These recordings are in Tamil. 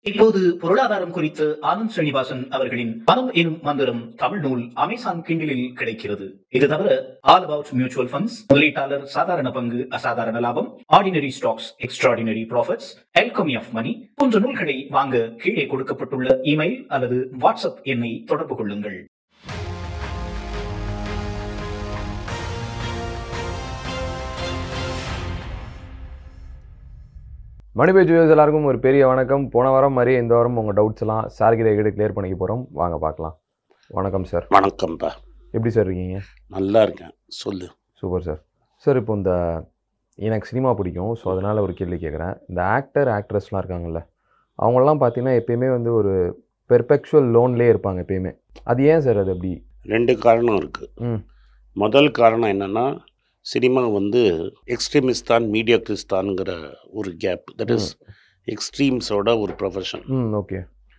இப்போது பொருளாதாரம் குறித்து ஆனந்த் ஸ்ரீனிவாசன் அவர்களின் பணம் எனும் மந்திரம் தமிழ் நூல் அமேசான் கிண்டிலில் கிடைக்கிறது இது தவிர ஆல் அபவுட் மியூச்சுவல் ஃபண்ட்ஸ் முதலீட்டாளர் சாதாரண பங்கு அசாதாரண லாபம் ordinary stocks extraordinary profits alchemy of money போன்ற நூல்களை வாங்க கீழே கொடுக்கப்பட்டுள்ள இமெயில் அல்லது வாட்ஸ்அப் எண்ணை தொடர்பு கொள்ளுங்கள் மணிபேஜ் வியூஸ் எல்லாருக்கும் ஒரு பெரிய வணக்கம் போன வாரம் மாதிரியே இந்த வாரம் உங்கள் டவுட்ஸ் எல்லாம் சார் கிட்ட கிட்ட கிளியர் பண்ணிக்க போகிறோம் வாங்க பார்க்கலாம் வணக்கம் சார் வணக்கம்ப்பா எப்படி சார் இருக்கீங்க நல்லா இருக்கேன் சொல்லு சூப்பர் சார் சார் இப்போ இந்த எனக்கு சினிமா பிடிக்கும் ஸோ அதனால் ஒரு கேள்வி கேட்குறேன் இந்த ஆக்டர் ஆக்ட்ரஸ்லாம் இருக்காங்கல்ல அவங்கெல்லாம் பார்த்தீங்கன்னா எப்பயுமே வந்து ஒரு பெர்பெக்சுவல் லோன்லேயே இருப்பாங்க எப்பயுமே அது ஏன் சார் அது அப்படி ரெண்டு காரணம் இருக்குது ம் முதல் காரணம் என்னென்னா சினிமா வந்து எக்ஸ்ட்ரீமிஸ்தான் மீடியா கிறிஸ்தான்ங்கிற ஒரு கேப் தட் இஸ் எக்ஸ்ட்ரீம்ஸோட ஒரு ப்ரொஃபஷன் ம் ஓகே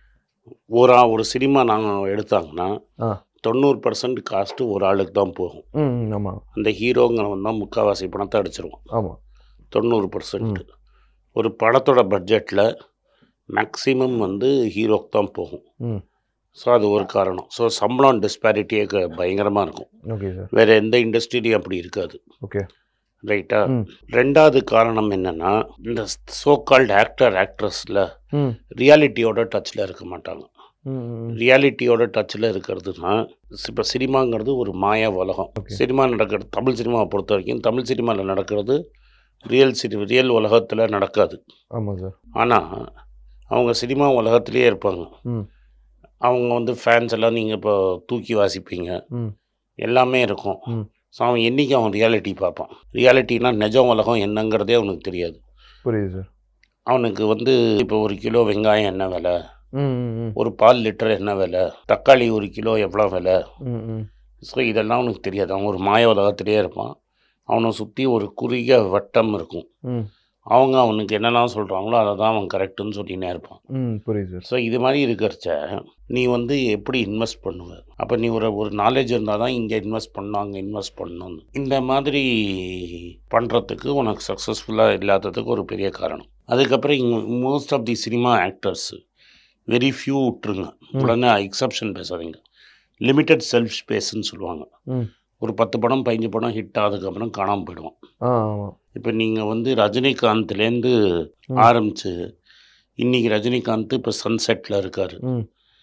ஒரு ஆ- ஒரு சினிமா நாங்கள் எடுத்தாங்கன்னா ஆ. தொண்ணூறு பர்சன்ட் காஸ்ட்டு ஒரு ஆளுக்கு தான் போகும் ம் ம், ஆமாம் அந்த ஹீரோங்கிறவன் தான் முக்கால்வாசி பணத்தை அடிச்சிருவான் ஆமாம் தொண்ணூறு பர்சன்ட் ஒரு படத்தோட பட்ஜெட்டில் மேக்ஸிமம் வந்து ஹீரோக்கு தான் போகும் ம் ஸோ அது ஒரு காரணம் ஸோ சம்பளம் டிஸ்பாரிட்டியே பயங்கரமாக இருக்கும் ஓகே சார் வேற எந்த இண்டஸ்ட்ரியிலையும் அப்படி இருக்காது ஓகே ரைட்டா ம் ரெண்டாவது காரணம் என்னன்னா இந்த சோ கால்ட் ஆக்டர் ஆக்ட்ரஸில் ம் ரியாலிட்டியோட டச்சில் இருக்க மாட்டாங்க ம் ம், ரியாலிட்டியோட டச்சில் இருக்கிறதுனா இப்போ சினிமாங்கிறது ஒரு மாய உலகம் Okay. சினிமா நடக்கிறது தமிழ் சினிமாவை பொறுத்த வரைக்கும் தமிழ் சினிமாவில் நடக்கிறது ரியல் சினி ரியல் உலகத்தில் நடக்காது ஆமாம் சார் ஆனால் அவங்க சினிமா உலகத்திலேயே இருப்பாங்க ம் அவங்க வந்து ஃபேன்ஸ் எல்லாம் நீங்கள் இப்போ தூக்கி வாசிப்பீங்க ம் எல்லாமே இருக்கும் ம். ஸோ அவன் என்றைக்கு அவன் ரியாலிட்டி பார்ப்பான் ரியாலிட்டினா நிஜம் உலகம் என்னங்கிறதே அவனுக்கு தெரியாது புரியுது சார் அவனுக்கு வந்து இப்போ ஒரு கிலோ வெங்காயம் என்ன விலை ம் ம் ம் ஒரு பால் லிட்டர் என்ன விலை தக்காளி ஒரு கிலோ எவ்வளோ விலை ம் ம் ஸோ இதெல்லாம் அவனுக்கு தெரியாது அவன் ஒரு மாய உலகத்திலே இருப்பான் அவனை சுற்றி ஒரு குறுகிய வட்டம் இருக்கும் ம் அவங்க அவனுக்கு என்னெல்லாம் சொல்கிறாங்களோ அதை தான் அவன் கரெக்டுன்னு சொல்லினே இருப்பான் ம் புரியுது சார் ஸோ இது மாதிரி இருக்கிறச்ச நீ வந்து எப்படி இன்வெஸ்ட் பண்ணுவ அப்போ நீ ஒரு ஒரு நாலேஜ் இருந்தால் தான் இங்கே இன்வெஸ்ட் பண்ணணும் அங்கே இன்வெஸ்ட் பண்ணணும் இந்த மாதிரி பண்ணுறதுக்கு உனக்கு சக்ஸஸ்ஃபுல்லாக இல்லாததுக்கு ஒரு பெரிய காரணம் அதுக்கப்புறம் இங்கே most of the cinema actors very few விட்டுருங்க உடனே எக்ஸப்ஷன் பேசாதீங்க லிமிட்டட் செல்ஃப் ஸ்பேஸ்ன்னு சொல்லுவாங்க ம் ஒரு பத்து படம் பதினஞ்சு படம் ஹிட் ஆனதுக்கப்புறம் காணாமல் போயிடுவான் ஆ ஆமாம் இப்போ நீங்கள் வந்து ரஜினிகாந்த்லேருந்து ம். ஆரம்பித்து இன்னைக்கு ரஜினிகாந்த் இப்போ சன்செட்டில் இருக்கார் ம்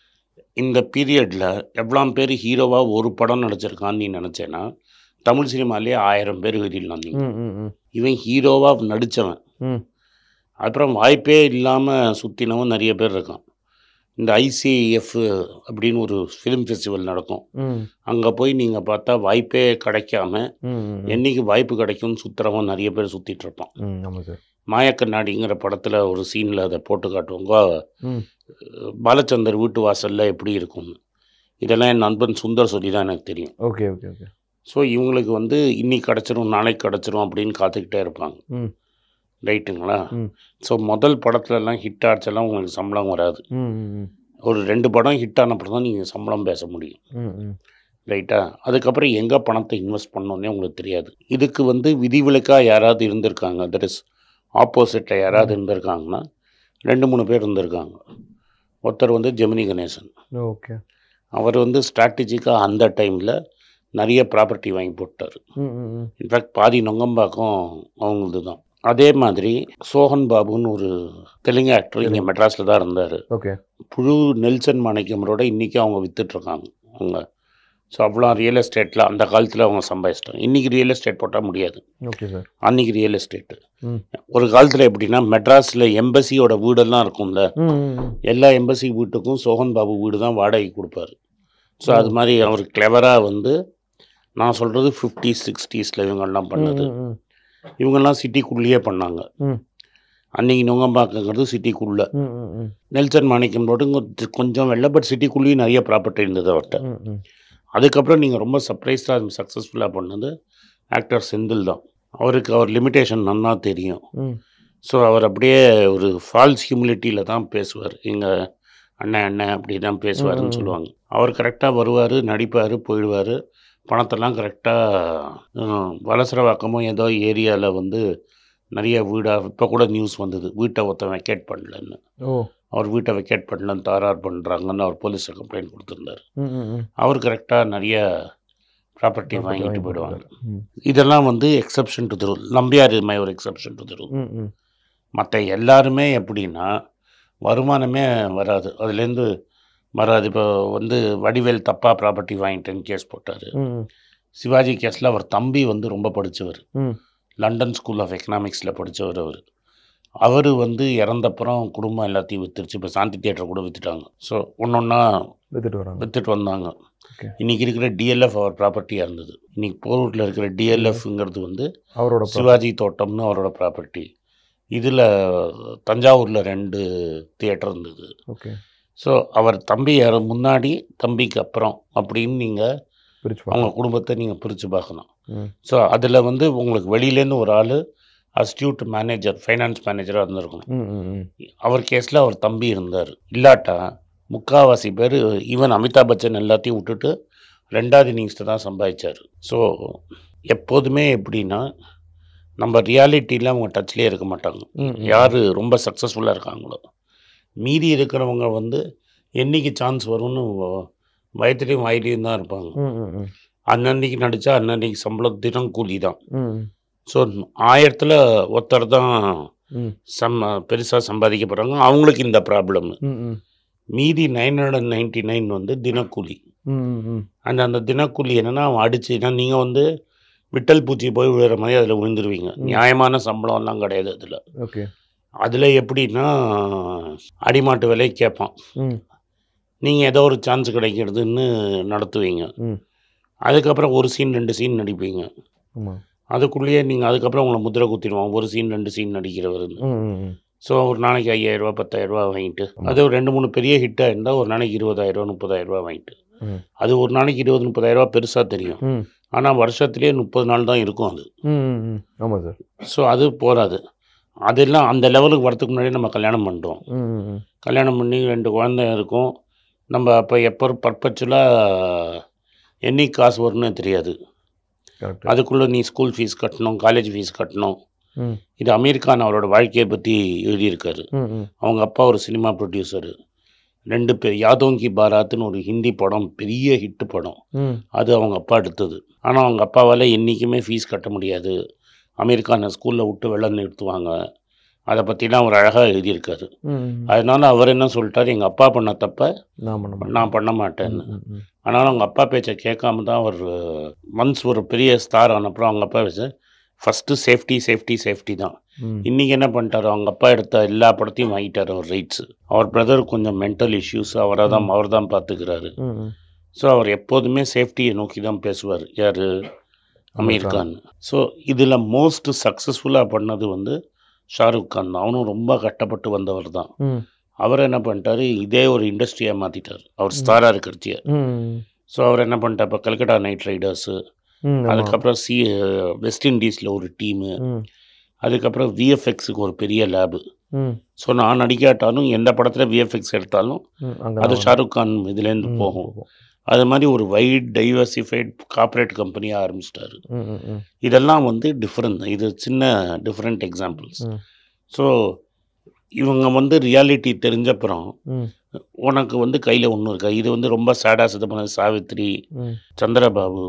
இந்த பீரியடில் எவ்வளோ பேர் ஹீரோவாக ஒரு படம் நடிச்சிருக்கான்னு நீ நினச்சேன்னா தமிழ் சினிமாலேயே ஆயிரம் பேர் வெளியிடலாம் நீ ம் ம் ம் இவன் ஹீரோவாக நடித்தவன் ம் அப்புறம் வாய்ப்பே இல்லாமல் சுற்றினவன் நிறைய பேர் இருக்கான் இந்த ஐசிஎஃப் அப்படின்னு ஒரு ஃபிலிம் ஃபெஸ்டிவல் நடக்கும் ம் அங்கே போய் நீங்கள் பார்த்தா வாய்ப்பே கிடைக்காம ம் ம் என்னைக்கு வாய்ப்பு கிடைக்கும்னு சுற்றுறவன் நிறைய பேர் சுற்றிட்டு இருப்பான் ம் ஆமாம் சார் மாயக்கண்ணாடிங்கிற படத்தில் ஒரு சீனில் அதை போட்டு காட்டுவாங்க ம் பாலச்சந்தர் வீட்டு வாசலில் எப்படி இருக்கும்னு இதெல்லாம் என் நண்பன் சுந்தர் சொல்லி தான் எனக்கு தெரியும் ஓகே ஓகே ஓகே ஸோ இவங்களுக்கு வந்து இன்னைக்கு கிடச்சிரும் நாளைக்கு கிடச்சிரும் அப்படின்னு காத்துக்கிட்டே இருப்பாங்க ம் ரைட்டுங்களா ம். ஸோ முதல் படத்துலலாம் ஹிட் ஆச்செல்லாம் உங்களுக்கு சம்பளம் வராது ம் ம் ம் ஒரு ரெண்டு படம் ஹிட் ஆனப்பறம் தான் நீங்கள் சம்பளம் பேச முடியும் ம் ம் ரைட்டா அதுக்கப்புறம் எங்கே பணத்தை இன்வெஸ்ட் பண்ணோன்னே உங்களுக்கு தெரியாது இதுக்கு வந்து விதிவிலக்காக யாராவது இருந்திருக்காங்க தட் இஸ் ஆப்போசிட்டில் யாராவது இருந்திருக்காங்கன்னா ரெண்டு மூணு பேர் இருந்திருக்காங்க ஒருத்தர் வந்து ஜெமினி கணேசன் ஓகே அவர் வந்து ஸ்ட்ராட்டஜிக்காக அந்த டைமில் நிறைய ப்ராப்பர்ட்டி வாங்கி போட்டார் ம் ம் ம் இன்ஃபேக்ட் பாதி நொங்கம்பாக்கம் அவங்களது தான் அதே மாதிரி சோஹன் பாபுன்னு ஒரு தெலுங்கு ஆக்டர் இங்கே மெட்ராஸில் தான் இருந்தார் ஓகே புழு நெல்சன் மாணிக்கமரோட இன்றைக்கி அவங்க வித்துட்ருக்காங்க அவங்க ஸோ அவ்வளோ ரியல் எஸ்டேட்டில் அந்த காலத்தில் அவங்க சம்பாதிச்சிட்டாங்க இன்றைக்கி ரியல் எஸ்டேட் போட்டால் முடியாது ஓகே சார் அன்றைக்கி ரியல் எஸ்டேட்டு ம் ஒரு காலத்தில் எப்படின்னா மெட்ராஸில் எம்பசியோட வீடெல்லாம் இருக்கும்ல ம் ம் ம் எல்லா எம்பசி வீட்டுக்கும் சோஹன் பாபு வீடு தான் வாடகைக்கு கொடுப்பாரு ஸோ அது மாதிரி அவர் கிளவராக வந்து நான் சொல்கிறது ஃபிஃப்டி சிக்ஸ்டீஸில் இவங்கெல்லாம் பண்ணது ம், ம், இவங்கெல்லாம் சிட்டிக்குள்ளேயே பண்ணாங்க ம். அன்னைக்கு நுங்கம்பாக்கங்கிறது சிட்டிக்குள்ளே ம், ம், ம், நெல்சன் மாணிக்கம் போட்டு கொஞ்சம் கொஞ்சம் வெள்ள பட் சிட்டிக்குள்ளேயும் நிறைய ப்ராப்பர்ட்டி இருந்தது அவர்கிட்ட ம், ம். அதுக்கப்புறம் நீங்கள் ரொம்ப சர்ப்ரைஸாக சக்ஸஸ்ஃபுல்லாக பண்ணது ஆக்டர் செந்தில் தான் அவருக்கு அவர் லிமிட்டேஷன் நன்னா தெரியும் ம். ஸோ அவர் அப்படியே ஒரு ஃபால்ஸ் ஹியூமிலிட்டியில் தான் பேசுவார் எங்கள் அண்ணன் அண்ணன் அப்படி தான் பேசுவாருன்னு ம். சொல்லுவாங்க அவர் கரெக்டாக வருவார் நடிப்பார் போயிடுவார் பணத்தெல்லாம் கரெக்டாக வலசரவாக்கமோ ஏதோ ஏரியாவில் வந்து நிறைய வீடாக இப்போ கூட நியூஸ் வந்தது வீட்டை ஒருத்தன் வெக்கேட் பண்ணலன்னு ஓ அவர் வீட்டை வெக்கேட் பண்ணலன்னு தாரார் பண்ணுறாங்கன்னு அவர் போலீஸில் கம்ப்ளைண்ட் கொடுத்துருந்தார் ம், ம், ம். அவர் கரெக்டாக நிறைய ப்ராப்பர்ட்டி Property வாங்கிட்டு வாங்கி போயிடுவாங்க கொடுத்தாரு. ம், இதெல்லாம் வந்து exception to the rule Nambiar மை ஒரு எக்ஸப்ஷன் டு த ரூல் ம், ம். மற்ற எல்லாருமே எப்படின்னா வருமானமே வராது அதுலேருந்து வராது இப்போ வந்து வடிவேல் தப்பாக ப்ராப்பர்ட்டி வாங்கிட்டேன்னு கேஸ் போட்டார் ம், ம். சிவாஜி கேஸில் அவர் தம்பி வந்து ரொம்ப படித்தவர் ம். லண்டன் ஸ்கூல் ஆஃப் எக்கனாமிக்ஸில் படித்தவர் அவர் அவர் வந்து இறந்தப்புறம் குடும்பம் எல்லாத்தையும் வித்துருச்சு இப்போ சாந்தி தியேட்டர் கூட வித்துட்டாங்க ஸோ ஒன்று ஒன்றா வித்துட்டு வராங்க வித்துட்டு வந்தாங்க Okay. இன்னைக்கு இருக்கிற டிஎல்எஃப் அவர் ப்ராப்பர்ட்டியாக இருந்தது இன்னைக்கு போரூரில் இருக்கிற டிஎல்எஃப்ங்கிறது வந்து அவரோட pro- சிவாஜி தோட்டம்னு அவரோட ப்ராப்பர்ட்டி இதில் தஞ்சாவூரில் ரெண்டு தியேட்டர் இருந்தது ஓகே ஸோ அவர் தம்பி யார் முன்னாடி தம்பிக்கு அப்புறம் அப்படின்னு நீங்கள் பிரிச்சு அவங்க பார்க்கலாம். குடும்பத்தை நீங்கள் பிரித்து பார்க்கணும் ம். ஸோ அதில் வந்து உங்களுக்கு வெளியிலேருந்து ஒரு ஆள் அஸ்டியூட் மேனேஜர் ஃபைனான்ஸ் மேனேஜராக இருந்திருக்கணும் ம், ம், ம். அவர் கேஸில் அவர் தம்பி இருந்தார் இல்லாட்டா முக்காவாசி பேர் ஈவன் அமிதாப் பச்சன் எல்லாத்தையும் விட்டுட்டு ரெண்டாவது இன்னிங்ஸில் தான் சம்பாதிச்சார் ஸோ எப்போதுமே எப்படின்னா நம்ம ரியாலிட்டியில் அவங்க டச்லேயே இருக்க மாட்டாங்க ம், ம். யார் ரொம்ப சக்ஸஸ்ஃபுல்லாக இருக்காங்களோ மீதி இருக்கிறவங்க வந்து என்னைக்கு சான்ஸ் வரும்னு வ- வயத்துலேயும் வாயிலையும் தான் இருப்பாங்க ம், ம், ம். அன்னன்னைக்கு நடித்தா அன்னன்னைக்கு சம்பளம் தினம் கூலி தான் ம், ஸோ ஆயிரத்தில் ஒருத்தர் தான் ம். சம் பெருசாக சம்பாதிக்க போகிறாங்க அவங்களுக்கு இந்த ப்ராப்ளம் ம், ம். மீதி நைன் ஹண்ட்ரட் நைன்டி நைன் வந்து தினக்கூலி ம், ம், ம். அண்ட் அந்த தினக்கூலி என்னென்னா அவன் அடிச்சுன்னா நீங்கள் வந்து விட்டல் பூச்சி போய் விழுற மாதிரி அதில் விழுந்துருவீங்க ம். நியாயமான சம்பளம்லாம் கிடையாது அதில் ஓகே அதில் எப்படின்னா அடிமாட்டு விலை கேட்பான் ம். நீங்கள் ஏதோ ஒரு சான்ஸ் கிடைக்கிறதுன்னு நடத்துவீங்க ம். அதுக்கப்புறம் ஒரு சீன் ரெண்டு சீன் நடிப்பீங்க ஆமாம் அதுக்குள்ளேயே நீங்கள் அதுக்கப்புறம் உங்களை முத்திரை குத்திடுவான் ஒரு சீன் ரெண்டு சீன் நடிக்கிறவருன்னு ம், ம், ம். ஸோ ஒரு நாளைக்கு ஐயாயிரரூபா பத்தாயிரரூபா வாங்கிட்டு ஆமா. அது ஒரு ரெண்டு மூணு பெரிய ஹிட்டாக இருந்தால் ஒரு நாளைக்கு இருபதாயிரரூபா முப்பதாயிரரூபா வாங்கிட்டு ம். அது ஒரு நாளைக்கு இருபது முப்பதாயிரரூபா பெருசாக தெரியும் ம். ஆனால் வருஷத்துலேயே முப்பது நாள் தான் இருக்கும் அது ம், ம், ம். ஆமாம் சார் ஸோ அது போகாது அதெல்லாம் அந்த லெவலுக்கு வரதுக்கு முன்னாடி நம்ம கல்யாணம் பண்ணுறோம் ம், ம், ம். கல்யாணம் பண்ணி ரெண்டு குழந்தை இருக்கும் நம்ம அப்போ எப்போ பர்பச்சுவலாக என்னைக்கு காசு வரும்னு தெரியாது கரெக்ட் அதுக்குள்ளே நீ ஸ்கூல் ஃபீஸ் கட்டணும் காலேஜ் ஃபீஸ் கட்டணும் ம். இது அமீர்கான் அவரோட வாழ்க்கையை பற்றி எழுதியிருக்காரு ம், ம். அவங்க அப்பா ஒரு சினிமா ப்ரொடியூசரு ரெண்டு பேர் யாதோங்கி பாராத்துன்னு ஒரு ஹிந்தி படம் பெரிய ஹிட் படம் ம். அது அவங்க அப்பா எடுத்தது ஆனால் அவங்க அப்பாவால் என்றைக்குமே ஃபீஸ் கட்ட முடியாது அமெரிக்கான ஸ்கூலில் விட்டு வெள்ளம் நிறுத்துவாங்க அதை பற்றிலாம் அவர் அழகாக எழுதியிருக்காரு ம், ம். அதனால அவர் என்ன சொல்லிட்டார் எங்கள் அப்பா பண்ண தப்ப நான் பண்ண மாட்டேன். நான் பண்ண மாட்டேன்னு ம், ம், ம். ஆனாலும் அவங்க அப்பா பேச்சை கேட்காம தான் அவர் மந்த்ஸ் ஒரு பெரிய ஸ்டார் ஆனப்புறம் அவங்க அப்பா பேச ஃபஸ்ட்டு சேஃப்டி சேஃப்டி சேஃப்டி தான் ம். இன்றைக்கி என்ன பண்ணிட்டாரு அவங்க அப்பா எடுத்த எல்லா படத்தையும் வாங்கிட்டார் அவர் ரைட்ஸு அவர் பிரதர் கொஞ்சம் மென்டல் இஷ்யூஸ் அவரை தான் அவர் தான் பார்த்துக்கிறாரு ம், ம். ஸோ அவர் எப்போதுமே சேஃப்டியை நோக்கி தான் பேசுவார் யார் அமீர் கான் ஸோ இதில் மோஸ்ட் சக்ஸஸ்ஃபுல்லாக பண்ணது வந்து ஷாருக் கான் தான் அவனும் ரொம்ப கஷ்டப்பட்டு வந்தவர் தான் ம். அவர் என்ன பண்ணிட்டாரு இதே ஒரு இண்டஸ்ட்ரியாக மாற்றிட்டார் அவர் ஸ்டாராக இருக்கிறச்சிய ம். ஸோ அவர் என்ன பண்ணிட்டார் இப்போ கல்கட்டா நைட் ரைடர்ஸு ம், ஆமா. அதுக்கப்புறம் சி வெஸ்ட் இண்டீஸில் ஒரு டீமு ம். அதுக்கப்புறம் விஎஃப்எக்ஸுக்கு ஒரு பெரிய லேபு ம். ஸோ நான் நடிக்காட்டாலும் எந்த படத்தில் விஎஃப்எக்ஸ் எடுத்தாலும் ம். அங்க அது தான் ஷாருக் கான் இதுலேருந்து ம், போகும் அது மாதிரி ஒரு வைட் டைவர்சிஃபைட் கார்ப்பரேட் கம்பெனியாக ஆரம்பிச்சிட்டாரு ம், ம், ம். இதெல்லாம் வந்து டிஃப்ரெண்ட் இது சின்ன டிஃப்ரெண்ட் எக்ஸாம்பிள்ஸ் ம். ஸோ இவங்க வந்து ரியாலிட்டி தெரிஞ்சப்புறம் ம். உனக்கு வந்து கையில் ஒன்றும் இருக்கா இது வந்து ரொம்ப சேடாக சிதம்பரம் சாவித்ரி ம். சந்திரபாபு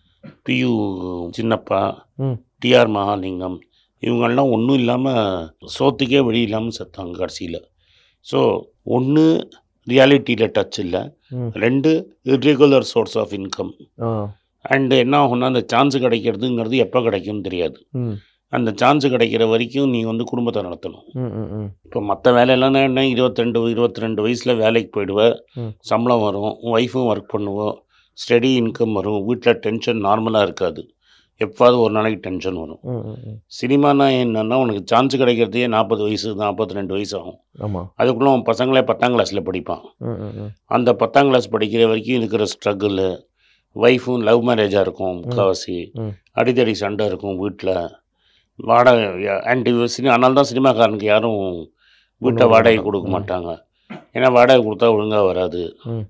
பியு சின்னப்பா ம். டிஆர் மகாலிங்கம் இவங்கெல்லாம் ஒன்றும் இல்லாமல் சோத்துக்கே வழி இல்லாமல் செத்தாங்க கடைசியில் ஸோ ஒன்று ரியாலிட்டியில் டச் இல்லை ம். ரெண்டு இர்ரெகுலர் சோர்ஸ் ஆஃப் இன்கம் ஆ. அண்டு என்ன ஆகும்னா அந்த சான்ஸ் கிடைக்கிறதுங்கிறது எப்போ கிடைக்கும்னு தெரியாது ம். அந்த சான்ஸ் கிடைக்கிற வரைக்கும் நீ வந்து குடும்பத்தை நடத்தணும் ம், ம், ம். இப்போ மற்ற வேலையெல்லாம் என்ன இருபத்திரெண்டு இருபத்தி ரெண்டு வயசில் வேலைக்கு போயிடுவேன் ம். சம்பளம் வரும் உன் ஒய்ஃபும் ஒர்க் பண்ணுவோம் ஸ்டடி இன்கம் வரும் வீட்டில் டென்ஷன் நார்மலாக இருக்காது எப்பாவது ஒரு நாளைக்கு டென்ஷன் வரும் ம், ம், ம். சினிமானா என்னன்னா உனக்கு சான்ஸ் கிடைக்கிறதே நாற்பது வயசு நாற்பத்தி ரெண்டு வயசு ஆகும் ஆமா அதுக்குள்ளே உன் பசங்களே பத்தாம் கிளாஸில் படிப்பான் ம், ம், ம். அந்த பத்தாம் கிளாஸ் படிக்கிற வரைக்கும் இருக்கிற ஸ்ட்ரகிள் ஒய்ஃபும் லவ் மேரேஜாக இருக்கும் முக்கால்வாசி ம். அடிதடி சண்டை இருக்கும் வீட்டில் வாடகை அண்ட் சினி அதனால தான் சினிமாக்காரனுக்கு யாரும் வீட்டை ஒண்ணும் வாடகை வேண்டாம். கொடுக்க ம். மாட்டாங்க ஏன்னா வாடகை கொடுத்தா ஒழுங்காக வராது ம்.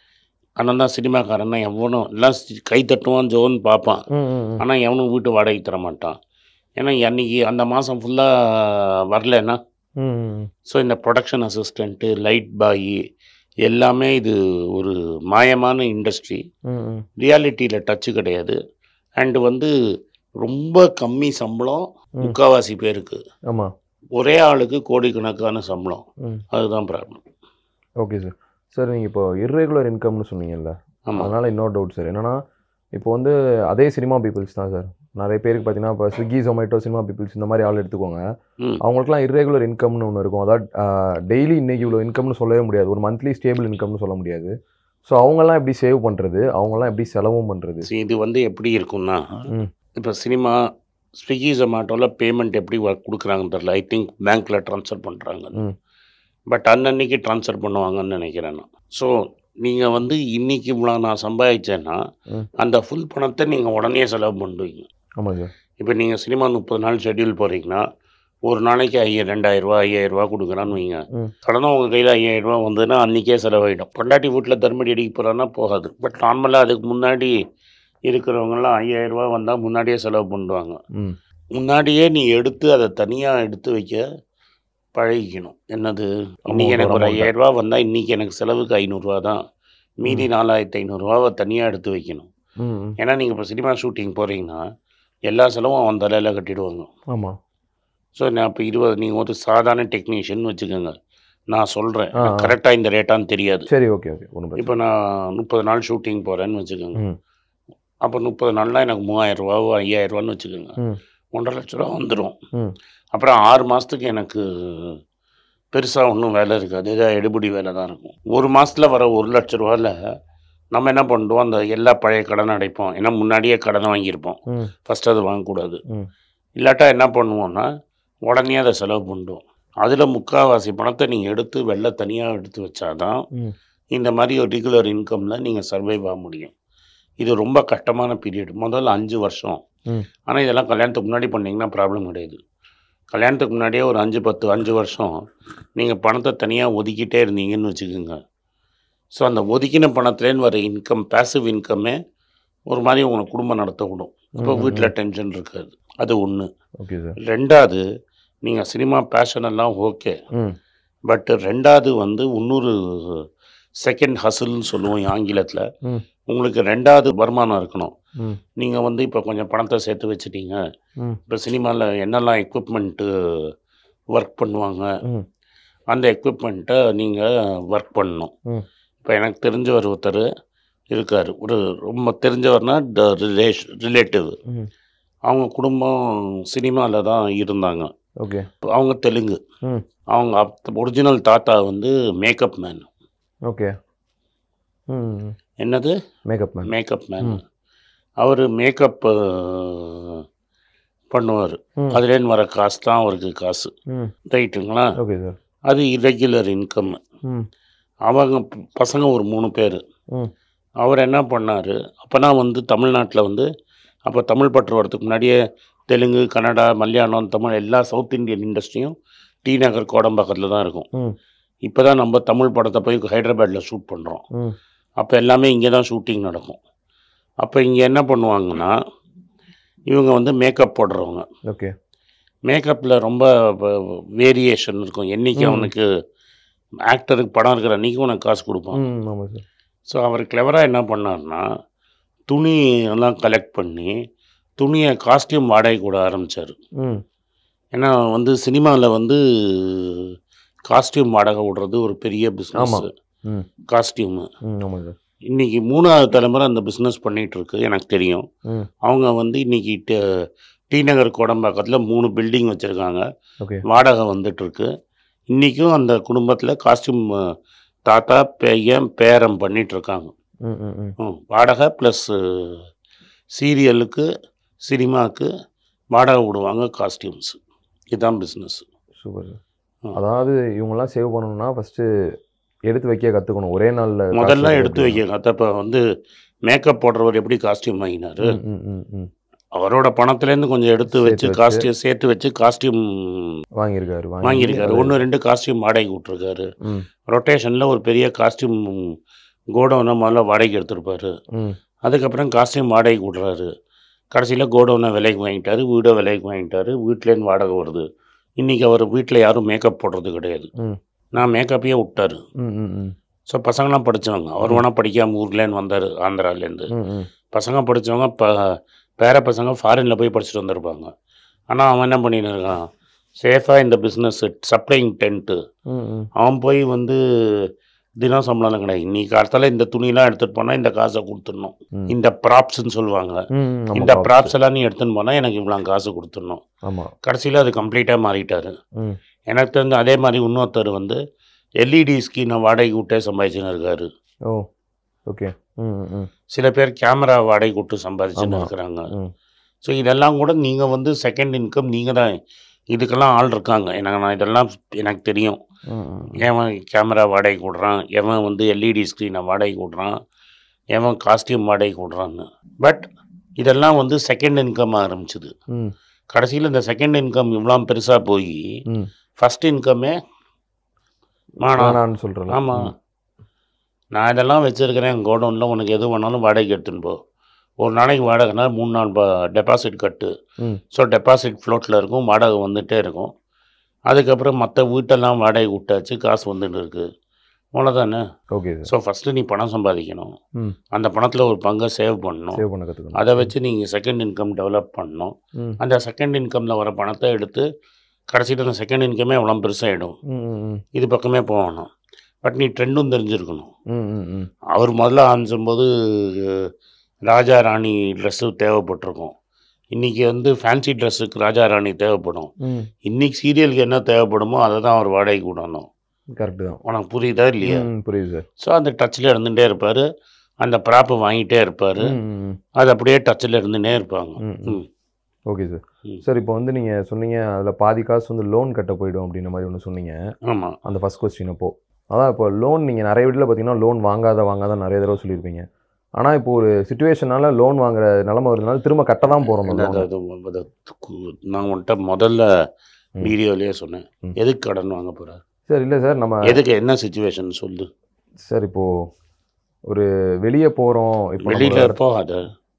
அதனால தான் சினிமாக்காரன்னா எவனும் எல்லாம் சி- கை தட்டுவான் ஜோன்னு பார்ப்பான் ம், ம், ம். ஆனால் எவனும் வீட்டு வாடகை தர மாட்டான் ஏன்னா அன்னைக்கு அந்த மாதம் ஃபுல்லாக வரலன்னா ம் ம் ஸோ இந்த ப்ரொடக்ஷன் அசிஸ்டண்ட்டு லைட் பாய் எல்லாமே இது ஒரு மாயமான இண்டஸ்ட்ரி ம் ம் ரியாலிட்டியில் டச்சு கிடையாது அண்டு வந்து ரொம்ப கம்மி சம்பளம் ம். முக்காவாசி பேருக்கு ஆமாம் ஒரே ஆளுக்கு கோடிக்கணக்கான சம்பளம் ம் அதுதான் ப்ராப்ளம் ஓகே சார் சார் நீங்கள் இப்போ இர்ரெகுலர் இன்கம்னு சொன்னீங்கல்ல ஆமாம் அதனால் இன்னொரு டவுட் சார் என்னன்னா இப்போ வந்து அதே சினிமா பீப்புள்ஸ் தான் சார் நிறைய பேருக்கு பார்த்தீங்கன்னா இப்போ ஸ்விக்கி ஜொமேட்டோ சினிமா பீப்புள்ஸ் இந்த மாதிரி ஆள் எடுத்துக்கோங்க ம் அவங்களுக்குலாம் இர்ரெகுலர் இன்கம்னு ஒன்று இருக்கும் அதாவது டெய்லி இன்னைக்கு இவ்வளோ இன்கம்னு சொல்லவே முடியாது ஒரு மந்த்லி ஸ்டேபிள் இன்கம்னு சொல்ல முடியாது ஸோ அவங்கெல்லாம் எப்படி சேவ் பண்ணுறது அவங்கெல்லாம் எப்படி செலவும் பண்ணுறது See, இது வந்து எப்படி இருக்கும்னா ம். இப்போ சினிமா ஸ்விக்கி ஜொமேட்டோவில் பேமெண்ட் எப்படி ஒர்க் கொடுக்குறாங்கன்னு தெரில ஐ திங்க் பேங்க்கில் ட்ரான்ஸ்ஃபர் பண்ணுறாங்க ம் பட் அன்னன்னைக்கு ட்ரான்ஸ்ஃபர் பண்ணுவாங்கன்னு நினைக்கிறேன் நான் ஸோ நீங்கள் வந்து இன்னைக்கு இவ்வளோ நான் சம்பாதிச்சேன்னா ம். அந்த ஃபுல் பணத்தை நீங்கள் உடனே செலவு பண்ணுவீங்க ஆமாம் சார் இப்போ நீங்கள் சினிமா முப்பது நாள் ஷெட்யூல் போகிறீங்கன்னா ஒரு நாளைக்கு ஐயா ரெண்டாயிரரூவா ஐயாயிரரூவா கொடுக்குறான்னு வைங்க ம். சடனாக உங்கள் கையில் ஐயாயிரரூவா வந்ததுன்னா அன்றைக்கே செலவாயிடும் பொண்டாட்டி வீட்டில் தர்மடி அடிக்க போகிறான்னா போகாது பட் நார்மலாக அதுக்கு முன்னாடி இருக்கிறவங்கலாம் ஐயாயிரரூவா வந்தால் முன்னாடியே செலவு பண்ணுவாங்க ம் முன்னாடியே நீ எடுத்து அதை தனியாக எடுத்து வைக்க பழகிக்கணும் என்னது இன்னைக்கு எனக்கு ஒரு amount. ஐயாயிரரூவா வந்தால் இன்றைக்கி எனக்கு செலவுக்கு ஐநூறுரூவா தான் மீதி நாலாயிரத்தி ஐநூறுரூவாவை தனியாக எடுத்து வைக்கணும் ம் ம் ஏன்னா நீங்கள் இப்போ சினிமா ஷூட்டிங் போகிறீங்கன்னா எல்லா செலவும் அவன் தலையில் கட்டிடுவாங்க ஆமாம் ஸோ நான் இப்போ இருபது நீங்கள் ஒரு சாதாரண டெக்னீஷியன் வச்சுக்கோங்க நான் சொல்கிறேன் ஆ, ஆ. கரெக்டாக இந்த ரேட்டான்னு தெரியாது சரி ஓகே ஓகே ஒன்றும் பிரச்சனை இப்போ நான் முப்பது நாள் ஷூட்டிங் போகிறேன்னு வச்சுக்கோங்க ம் அப்போ முப்பது நாள்னா எனக்கு மூவாயிரம் ரூபாவோ ஐயாயிரம் ரூபான்னு வச்சுக்கோங்க ம் ஒன்றரை லட்ச ரூபா வந்துடும் ம் அப்புறம் ஆறு மாதத்துக்கு எனக்கு பெருசாக ஒன்றும் வேலை இருக்காது ஏதாவது எடுபடி வேலை தான் இருக்கும் ஒரு மாதத்தில் வர ஒரு லட்ச ரூபாவில் நம்ம என்ன பண்ணுவோம் அந்த எல்லா பழைய கடனை அடைப்போம் ஏன்னா முன்னாடியே கடனை வாங்கியிருப்போம் ம் ஃபஸ்ட்டு அது வாங்கக்கூடாது ம் இல்லாட்டா என்ன பண்ணுவோம்னா உடனே அதை செலவு பண்ணிடுவோம் அதில் முக்கால்வாசி பணத்தை நீங்கள் எடுத்து வெளில தனியாக எடுத்து வச்சாதான் ம் இந்த மாதிரி ஒரு ரெகுலர் இன்கமில் நீங்கள் சர்வைவ் ஆக முடியும் இது ரொம்ப கஷ்டமான பீரியட் முதல்ல அஞ்சு வருஷம் ம் ஆனால் இதெல்லாம் கல்யாணத்துக்கு முன்னாடி பண்ணீங்கன்னா ப்ராப்ளம் கிடையாது கல்யாணத்துக்கு முன்னாடியே ஒரு அஞ்சு பத்து அஞ்சு வருஷம் நீங்கள் பணத்தை தனியாக ஒதுக்கிட்டே இருந்தீங்கன்னு வச்சுக்கோங்க ஸோ அந்த ஒதுக்கின பணத்துலேருந்து வர இன்கம் பேசிவ் இன்கம்மே ஒரு மாதிரி உங்களை குடும்பம் நடத்த விடும் இப்போ ம், ம், வீட்டில் டென்ஷன் இருக்காது அது ஒன்று ஓகே சார் ரெண்டாவது நீங்கள் சினிமா பேஷன் எல்லாம் ஓகே ம் பட் ரெண்டாவது வந்து இன்னொரு செகண்ட் ஹசில்னு சொல்லுவோம் ஆங்கிலத்தில் ம் உங்களுக்கு ரெண்டாவது வருமானம் இருக்கணும் ம் நீங்கள் வந்து இப்போ கொஞ்சம் பணத்தை சேர்த்து வச்சிட்டீங்க ம் இப்போ சினிமாவில் என்னெல்லாம் எக்விப்மெண்ட்டு ஒர்க் பண்ணுவாங்க ம் அந்த எக்விப்மெண்ட்டை நீங்கள் ஒர்க் பண்ணணும் ம் இப்போ எனக்கு தெரிஞ்சவர் ஒருத்தர் இருக்கார் ஒரு ரொம்ப தெரிஞ்சவர்னா ரிலேஷ் ரிலேட்டிவ் ம் அவங்க குடும்பம் சினிமாவில் தான் இருந்தாங்க ஓகே அவங்க தெலுங்கு ம் அவங்க ஒரிஜினல் தாத்தா வந்து மேக்கப் மேன் ஓகே ம் என்னது மேக்கப் மேன் மேக்கப் மேன் ம். அவர் மேக்கப் பண்ணுவார் ம் அதுலேருந்து வர காசு தான் அவருக்கு காசு ம் ரைட்டுங்களா ஓகே சார் அது இரெகுலர் இன்கம் ம் அவங்க ப- பசங்க ஒரு மூணு பேர் ம் அவர் என்ன பண்ணார் அப்போனா வந்து தமிழ்நாட்டில் வந்து அப்போ தமிழ் பற்று வரதுக்கு முன்னாடியே தெலுங்கு கன்னடா மலையாளம் தமிழ் எல்லா சவுத் இந்தியன் இண்டஸ்ட்ரியும் டி நகர் கோடம்பாக்கத்தில் தான் இருக்கும் ம் இப்போ தான் நம்ம தமிழ் படத்தை போய் ஹைதராபாத்தில் ஷூட் பண்ணுறோம் ம் அப்போ எல்லாமே இங்கே தான் ஷூட்டிங் நடக்கும் அப்போ இங்கே என்ன பண்ணுவாங்கன்னா இவங்க வந்து மேக்கப் போடுறவங்க ஓகே மேக்கப்பில் ரொம்ப வேரியேஷன் இருக்கும் என்றைக்கு ம். அவனுக்கு ஆக்டருக்கு படம் இருக்கிற அன்றைக்கி உனக்கு காசு கொடுப்பான் ம் ஆமாம் சார் ஸோ அவர் கிளவராக என்ன பண்ணார்னா துணி எல்லாம் கலெக்ட் பண்ணி துணியை காஸ்டியூம் வாடகை கூட ஆரம்பித்தார் ம் ஏன்னா வந்து சினிமாவில் வந்து காஸ்டியூம் வாடகை விடுறது ஒரு பெரிய பிஸ்னஸ் ஆமா. ம் காஸ்டியூமு ம் ஆமாம் சார் இன்னைக்கு மூணாவது தலைமுறை அந்த பிஸ்னஸ் பண்ணிட்டு இருக்கு எனக்கு தெரியும் ம் அவங்க வந்து இன்னைக்கு ட- டி நகர் கோடம்பாக்கத்தில் மூணு பில்டிங் வச்சுருக்காங்க ஓகே வாடகை வந்துட்டு இருக்கு இன்றைக்கும் அந்த குடும்பத்தில் காஸ்டியூம் தாத்தா பையன் பேரம் பண்ணிட்டு இருக்காங்க ம் ம் ம் ம், வாடகை ப்ளஸ் சீரியலுக்கு சினிமாவுக்கு வாடகை விடுவாங்க காஸ்டியூம்ஸ் இதுதான் பிஸ்னஸ் சூப்பர் சார் ம். அதாவது இவங்கெல்லாம் சேவ் பண்ணணும்னா ஃபஸ்ட்டு எடுத்து வைக்க கற்றுக்கணும் ஒரே நாளில் முதல்ல எடுத்து வைக்க கத்தப்ப வந்து மேக்கப் போடுறவர் எப்படி காஸ்டியூம் வாங்கினாரு ம் ம் ம் ம் அவரோட பணத்துலேருந்து கொஞ்சம் எடுத்து சேர்த்து வச்சு வச்சு. காஸ்டியூம் சேர்த்து வச்சு காஸ்டியூம் வாங்கியிருக்காரு வாங்கி வாங்கியிருக்காரு அது- ஒன்று ரெண்டு காஸ்டியூம் வாடகை விட்ருக்காரு ம் ரொட்டேஷனில் ஒரு பெரிய காஸ்டியூம் கோடவுனை முதல்ல வாடகைக்கு எடுத்திருப்பாரு ம் அதுக்கப்புறம் காஸ்டியூம் வாடகைக்கு விட்றாரு கடைசியில் கோடவுனை விலைக்கு வாங்கிட்டாரு வீடை விலைக்கு வாங்கிட்டாரு வீட்லேருந்து வாடகை வருது இன்றைக்கி அவர் வீட்டில் யாரும் மேக்கப் போடுறது கிடையாது ம். நான் மேக்கப்பையே விட்டாரு ம் ம் ம் ஸோ பசங்களாம் படித்தவங்க அவர் வேணால் படிக்காம ஊர்லேன்னு வந்தார் ஆந்திராலேருந்து ம் ம் பசங்க படித்தவங்க ப பேர பசங்க ஃபாரினில் போய் படிச்சுட்டு வந்திருப்பாங்க ஆனால் அவன் என்ன பண்ணின்னு இருக்கான் சேஃபாக இந்த பிஸ்னஸ் சப்ளைங் டென்ட்டு ம் ம் அவன் போய் வந்து தினம் சம்பளம் கிடையாது இன்னைக்கு காலத்தில் இந்த துணியெலாம் எடுத்துகிட்டு போனால் இந்த காசை கொடுத்துடணும் ம். இந்த ப்ராப்ஸ்ன்னு சொல்லுவாங்க ம், ம், ஆமா, இந்த props. ப்ராப்ஸ் எல்லாம் நீ எடுத்துன்னு போனால் எனக்கு இவ்வளோ காசு கொடுத்துடணும் ஆமா கடைசியில் அது கம்ப்ளீட்டாக மாறிட்டாரு ம் எனக்கு தெரிஞ்ச அதே மாதிரி இன்னொருத்தர் வந்து எல்இடி ஸ்கிரீனை வாடகை விட்டே சம்பாதிச்சுன்னு இருக்காரு ஓ ஓகே ம் ம், ம் சில பேர் கேமரா வாடகை விட்டு சம்பாதிச்சுன்னு ஆமா. இருக்கிறாங்க ம் ஸோ இதெல்லாம் கூட நீங்கள் வந்து செகண்ட் இன்கம் நீங்கள் தான் இதுக்கெல்லாம் ஆள் இருக்காங்க எனக்கு நான் இதெல்லாம் எனக்கு தெரியும் ம், ம், எவன் கேமரா வாடகை விடுறான் எவன் வந்து எல்இடி ஸ்க்ரீனை வாடகை விடுறான் எவன் காஸ்டியூம் வாடகை விடுறான்னு பட் இதெல்லாம் வந்து செகண்ட் இன்கம் ஆரம்பிச்சுது ம் கடைசியில் இந்த செகண்ட் இன்கம் இவ்வளோ பெருசாக போய் ம் ஃபஸ்ட் இன்கமே வேணாம் வேணான்னு சொல்கிறேன் ஆமாம் நான் இதெல்லாம் வச்சுருக்கிறேன் கோடவுனில் உனக்கு எது வேணாலும் வாடகைக்கு எடுத்துன்னு போ ஒரு நாளைக்கு வாடகைனா மூணு நாள் டெபாசிட் கட்டு ம் ஸோ டெபாசிட் ஃப்ளோட்டில் இருக்கும் வாடகை வந்துகிட்டே இருக்கும் அதுக்கப்புறம் மற்ற வீட்டெல்லாம் வாடகை விட்டாச்சு காசு வந்துட்டு இருக்கு அவ்வளோதானே ஓகே சார் ஸோ ஃபஸ்ட்டு நீ பணம் சம்பாதிக்கணும் ம் அந்த பணத்தில் ஒரு பங்கை சேவ் பண்ணணும் சேவ் பண்ண கற்றுக்கணும் அதை வச்சு நீங்கள் செகண்ட் இன்கம் டெவலப் பண்ணணும் ம் அந்த செகண்ட் இன்கமில் வர பணத்தை எடுத்து கடைசியில் அந்த செகண்ட் இன்கமே எவ்வளோ பெருசாகிடும் ம் ம் ம் இது பக்கமே போகணும் பட் நீ ட்ரெண்டும் தெரிஞ்சிருக்கணும் ம் ம் ம் அவர் முதல்ல ஆரம்பிச்சும்போது ராஜா ராணி ட்ரெஸ்ஸு தேவைப்பட்டிருக்கும் இன்றைக்கி வந்து ஃபேன்சி ட்ரெஸ்ஸுக்கு ராஜா ராணி தேவைப்படும் ம் இன்றைக்கி சீரியலுக்கு என்ன தேவைப்படுமோ அதை தான் அவர் வாடகைக்கு விடணும் கரெக்டு தான் உனக்கு புரியுதா இல்லையா ம் புரியுது சார் ஸோ அந்த டச்சில் இருந்துகிட்டே இருப்பார் அந்த ப்ராப்பை வாங்கிட்டே இருப்பார் ம் ம் ம் அது அப்படியே டச்சில் இருந்துகிட்டே இருப்பாங்க ம், ம். ம் ஓகே சார் ம். சார் இப்போ வந்து நீங்கள் சொன்னீங்க அதில் பாதி காசு வந்து லோன் கட்ட போயிடும் அப்படின்ற மாதிரி ஒன்று சொன்னீங்க ஆமாம் அந்த ஃபஸ்ட் கொஸ்டின் அப்போ அதான் இப்போ லோன் நீங்கள் நிறைய வீட்டில் பார்த்தீங்கன்னா லோன் வாங்காத வாங்காத நிறைய தடவை சொல்லியிருப்பீங்க ஆனால் இப்போ ஒரு சுச்சுவேஷனால லோன் வாங்குற நிலமை வருதுனால திரும்ப கட்ட தான் போகிறோம் நான் உன்கிட்ட முதல்ல ம். வீடியோலேயே சொன்னேன் ம். எதுக்கு கடன் வாங்க போகிற சார் இல்லை சார் நம்ம எதுக்கு என்ன சுச்சுவேஷன் சொல்லு சார் இப்போ ஒரு வெளியே போகிறோம் இப்போ வெளியில் நம்ம- இருப்போ அதை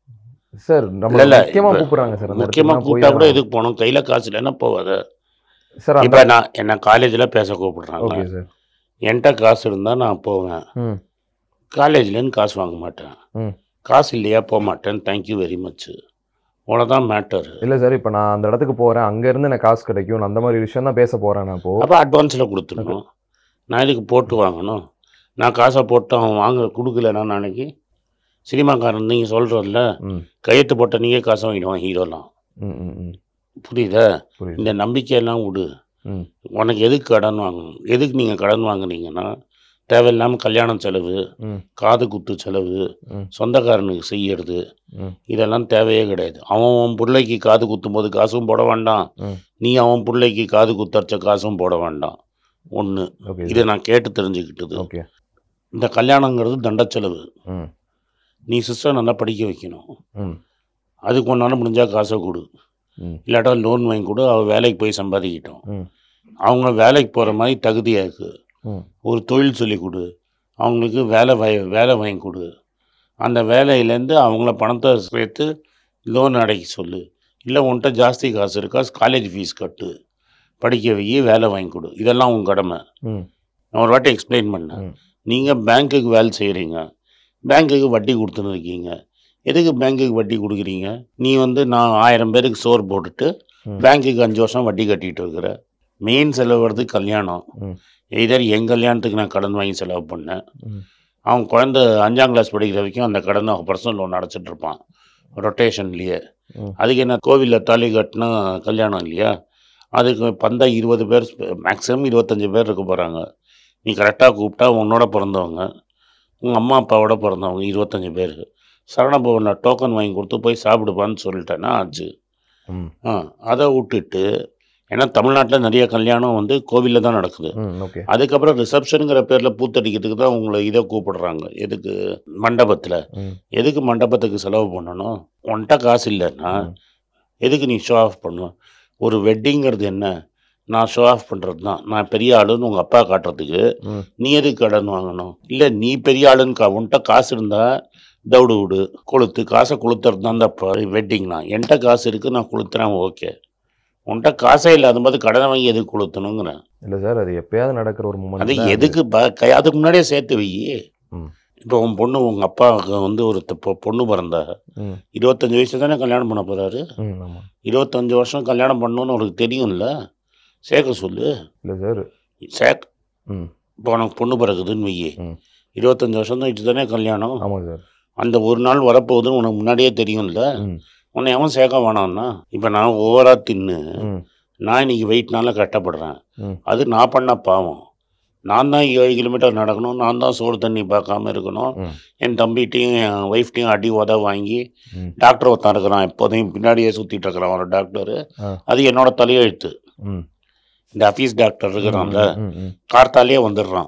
சார் நம்ம இல்ல, இல்ல, முக்கியமாக இப்ப கூப்பிட்றாங்க சார் அந்த முக்கியமாக இடத்துக்குலாம் கூப்பிட்டா கூட போய் எதுக்கு போகணும் கையில் காசு இல்லைன்னா போவாத சார் அந்த இப்போ நான் என்ன காலேஜில் பேச கூப்பிடுறாங்க ஓகே சார் என்கிட்ட காசு இருந்தால் நான் போவேன் ம் காலேஜ்லேருந்து காசு வாங்க மாட்டேன் ம். காசு இல்லையா போக மாட்டேன் தேங்க்யூ வெரி மச் அவ்வளோதான் மேட்டர் இல்லை சார் இப்போ நான் அந்த இடத்துக்கு போகிறேன் அங்கேருந்து எனக்கு காசு கிடைக்கும் நான் அந்த மாதிரி விஷயம் தான் பேச போகிறேன் நான் இப்போ அப்போ அட்வான்ஸில் கொடுத்துடணும் நான் இதுக்கு போட்டு வாங்கணும் நான் காசை போட்டு அவன் வாங்க கொடுக்கலன்னா நாளைக்கு சினிமாக்காரன் நீங்கள் சொல்கிறல்ல ம் கையெழுத்து போட்ட நீயே காசை வாங்கிடுவான் ஹீரோலாம் ம் ம் ம் புரியுதா புரியுது இந்த நம்பிக்கையெல்லாம் விடு ம் உனக்கு எதுக்கு கடன் வாங்கணும் எதுக்கு நீங்கள் கடன் வாங்குனீங்கன்னா தேவையில்லாமல் கல்யாணம் செலவு ம் காது குத்து செலவு ம். சொந்தக்காரனுக்கு செய்யறது ம். இதெல்லாம் தேவையே கிடையாது அவன் உன் பிள்ளைக்கு காது குத்தும் போது காசும் போட வேண்டாம் ம். நீ அவன் பிள்ளைக்கு காது குத்தரிச்ச காசும் போட வேண்டாம் ஒன்று ஓகே இதை நான் கேட்டு தெரிஞ்சுக்கிட்டது ஓகே இந்த கல்யாணங்கிறது தண்ட செலவு ம் நீ சிஸ்டர் நல்லா படிக்க வைக்கணும் ம் அதுக்கு ஒன்றாலும் முடிஞ்சால் காசை கொடு ம் இல்லாட்டா லோன் வாங்கி கொடு அவள் வேலைக்கு போய் சம்பாதிக்கிட்டோம் ம் அவங்க வேலைக்கு போகிற மாதிரி தகுதியாக இருக்கு ம் ஒரு தொழில் சொல்லிக் கொடு அவங்களுக்கு வேலை வாய் வேலை வாங்கி கொடு அந்த வேலையிலேருந்து அவங்கள பணத்தை சேர்த்து லோன் அடைக்க சொல்லு இல்லை உன்கிட்ட ஜாஸ்தி காசு இருக்கா காலேஜ் ஃபீஸ் கட்டு படிக்க வை வேலை வாங்கி கொடு இதெல்லாம் உங்கள் கடமை ம் நான் ஒரு வாட்டி எக்ஸ்பிளைன் பண்ணேன் ம். நீங்கள் பேங்க்குக்கு வேலை செய்கிறீங்க பேங்க்குக்கு வட்டி கொடுத்துன்னு இருக்கீங்க எதுக்கு பேங்க்குக்கு வட்டி கொடுக்குறீங்க நீ வந்து நான் ஆயிரம் பேருக்கு சோறு போட்டுட்டு ம். பேங்க்குக்கு அஞ்சு வருஷம் வட்டி கட்டிட்டு இருக்கிற மெயின் செலவு வருது கல்யாணம் ம். எதர் என் கல்யாணத்துக்கு நான் கடன் வாங்கி செலவு பண்ணேன் ம். அவன் குழந்த அஞ்சாம் கிளாஸ் படிக்கிற வரைக்கும் அந்த கடனை அவன் பர்சனல் லோன் அடைச்சிட்டு இருப்பான் ரொட்டேஷன்லேயே ம். அதுக்கு என்ன கோவிலில் தாலி கட்டினா கல்யாணம் இல்லையா அதுக்கு பந்தா இருபது பேர் மேக்ஸிமம் இருபத்தஞ்சி பேர் இருக்க போகிறாங்க நீ கரெக்டாக கூப்பிட்டா உன்னோட பிறந்தவங்க உங்கள் அம்மா அப்பாவோட பிறந்தவங்க இருபத்தஞ்சி பேர் சரணபவனில் டோக்கன் வாங்கி கொடுத்து போய் சாப்பிடுப்பான்னு சொல்லிட்டேன்னா ஆச்சு ம் ஆ அதை விட்டுட்டு ஏன்னா தமிழ்நாட்டில் நிறைய கல்யாணம் வந்து கோவிலில் தான் நடக்குது ம் ஓகே அதுக்கப்புறம் ரிசப்ஷனுங்கிற பேரில் பூத்தடிக்கிறதுக்கு தான் உங்களை இதை கூப்பிடுறாங்க எதுக்கு மண்டபத்தில் ம் எதுக்கு மண்டபத்துக்கு செலவு பண்ணணும் உன்கிட்ட காசு இல்லைன்னா ம். எதுக்கு நீ ஷோ ஆஃப் பண்ணுவ ஒரு வெட்டிங்கிறது என்ன நான் ஷோ ஆஃப் பண்ணுறது தான் நான் பெரிய ஆளுன்னு உங்கள் அப்பா காட்டுறதுக்கு ம் நீ எதுக்கு கடன் வாங்கணும் இல்லை நீ பெரிய ஆளுன்னு கா உன்கிட்ட காசு இருந்தால் தவிடு விடு கொளுத்து காசை கொளுத்துறது தான் இந்த வெட்டிங்னா என்கிட்ட காசு இருக்குது நான் கொளுத்துறேன் ஓகே உன்கிட்ட காசே இல்லாத போது கடனை வாங்கி எதுக்கு கொளுத்தணுங்கிறேன் இல்லை சார் அது எப்பயாவது நடக்கிற ஒரு அது மூமெண்ட் எதுக்கு ப- கை- அதுக்கு முன்னாடியே சேர்த்து வை ம். இப்போ உன் பொண்ணு உங்கள் அப்பாவுக்கு வந்து ஒரு த- பொ- பொண்ணு பிறந்தா ம் இருபத்தஞ்சு வயசு தானே கல்யாணம் பண்ண போகிறாரு ம் ஆமாம் இருபத்தஞ்சு வருஷம் கல்யாணம் பண்ணணும்னு உனக்கு தெரியும்ல சேர்க்க சொல்லு இல்லை சார் சேக் ம் இப்போ உனக்கு பொண்ணு பிறகுதுன்னு வையே ம். இருபத்தஞ்சு வருஷம் தான் இது தானே கல்யாணம் ஆமாம் சார் அந்த ஒரு நாள் வரப்போகுதுன்னு உனக்கு முன்னாடியே தெரியும்ல ம் உன்னை எவன் சேர்க்க வேணாம்னா இப்போ நான் ஓவராக தின்னு ம் நான் இன்னைக்கு வெயிட்னால கஷ்டப்படுறேன் ம். அது நான் பண்ண பாவம் நான் தான் ஏழு கிலோமீட்டர் நடக்கணும் நான் தான் சோறு தண்ணி பார்க்காம இருக்கணும் ம். என் தம்பிகிட்டையும் என் ஒய்ஃப்டையும் அடி உத வாங்கி ம். டாக்டர் ஒருத்தன் இருக்கிறான் எப்போதையும் பின்னாடியே சுற்றிட்டு இருக்கிறான் ஒரு டாக்டர் ஆ. அது என்னோட தலையெழுத்து ம் இந்த ஆஃபீஸ் டாக்டர் இருக்கிறான்ல ம், ம், கார்த்தாலே வந்துடுறான்